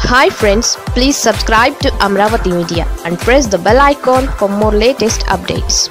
hi friends please subscribe to Amaravati media and press the bell icon for more latest updates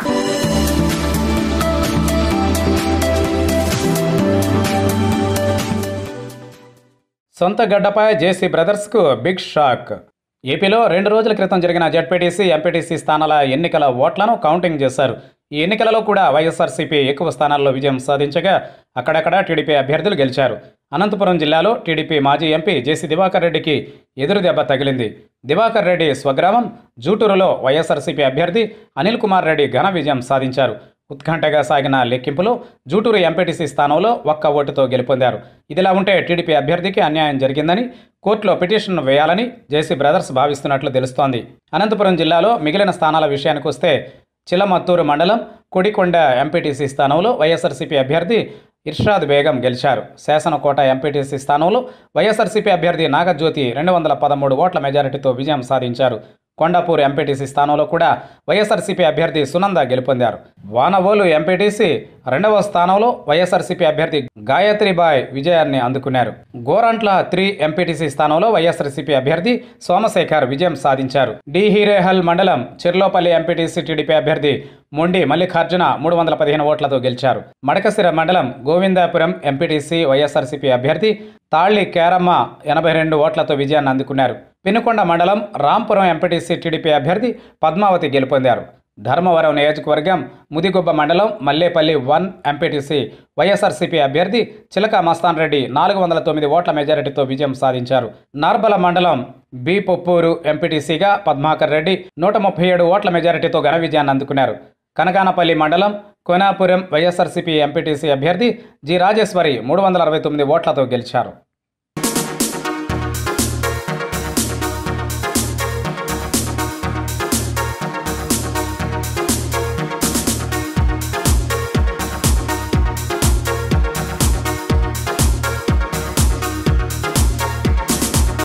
సొంత గడ్డపై జేసీ బ్రదర్స్కు big shock ఏపీలో రెండు రోజుల క్రితం జరిగిన జడ్పీటీసీ ఎంపీటీసీ స్థానాల ఎన్నికల ఓట్లను కౌంటింగ్ చేశారు ఈ ఎన్నికలలో కూడా వైఎస్ఆర్సీపీ ఎక్కువ స్థానాల్లో విజయం సాధించగా అక్కడక్కడ టీడీపీ అభ్యర్థులు గెలిచారు అనంతపురం జిల్లాలో టీడీపీ మాజీ ఎంపీ జేసీ దివాకర్ రెడ్డికి ఎదురు దెబ్బ తగిలింది దివాకర్ రెడ్డి స్వగ్రామం జూటూరులో వైఎస్ఆర్సీపీ అభ్యర్థి అనిల్ కుమార్ రెడ్డి ఘన విజయం సాధించారు ఉత్కంఠగా సాగిన లెక్కింపులో జూటూరు ఎంపీటీసీ స్థానంలో ఒక్క ఓటుతో గెలుపొందారు ఇదిలా ఉంటే టీడీపీ అభ్యర్థికి అన్యాయం జరిగిందని కోర్టులో పిటిషన్ వేయాలని జేసీ బ్రదర్స్ భావిస్తున్నట్లు తెలుస్తోంది అనంతపురం జిల్లాలో మిగిలిన స్థానాల విషయానికి వస్తే చిలమత్తూరు మండలం కొడికొండ ఎంపీటీసీ స్థానంలో వైఎస్ఆర్సీపీ అభ్యర్థి ఇర్షాద్ బేగం గెలిచారు శాసనకోట ఎంపీటీసీ స్థానంలో వైఎస్ఆర్సీపీ అభ్యర్థి నాగజ్యోతి రెండు వందల పదమూడు ఓట్ల మెజారిటీతో విజయం సాధించారు కొండాపూర్ ఎంపీటీసీ స్థానంలో కూడా వైఎస్ఆర్సీపీ అభ్యర్థి సునంద గెలుపొందారు వానవోలు ఎంపీటీసీ రెండవ స్థానంలో వైఎస్ఆర్సీపీ అభ్యర్థి గాయత్రిబాయ్ విజయాన్ని అందుకున్నారు గోరంట్ల త్రీ ఎంపీటీసీ స్థానంలో వైఎస్ఆర్సీపీ అభ్యర్థి సోమశేఖర్ విజయం సాధించారు డి హీరేహల్ మండలం చిర్లోపల్లి ఎంపీటీసీ టీడీపీ అభ్యర్థి మొండి మల్లికార్జున మూడు వందల పదిహేను ఓట్లతో గెలిచారు మడకసిర మండలం గోవిందాపురం ఎంపీటీసీ వైఎస్ఆర్సీపీ అభ్యర్థి తాళ్లి కేరమ్మ ఎనభై రెండు ఓట్లతో విజయాన్ని అందుకున్నారు పెనుకొండ మండలం రాంపురం ఎంపీటీసీ టీడీపీ అభ్యర్థి పద్మావతి గెలుపొందారు ధర్మవరం నియోజకవర్గం ముదిగుబ్బ మండలం మల్లేపల్లి వన్ ఎంపీటీసీ వైఎస్ఆర్సీపీ అభ్యర్థి చిలక మస్తాన్ రెడ్డి నాలుగు వందల తొమ్మిది ఓట్ల మెజారిటీతో విజయం సాధించారు నార్బల మండలం బి పొప్పూరు ఎంపీటీసీగా పద్మాకర్ రెడ్డి నూట ముప్పై ఏడు ఓట్ల మెజారిటీతో ఘన విజయాన్ని అందుకున్నారు కనకానపల్లి మండలం కోనాపురం వైఎస్ఆర్సీపీ ఎంపీటీసీ అభ్యర్థి జి రాజేశ్వరి మూడు వందల అరవై తొమ్మిది ఓట్లతో గెలిచారు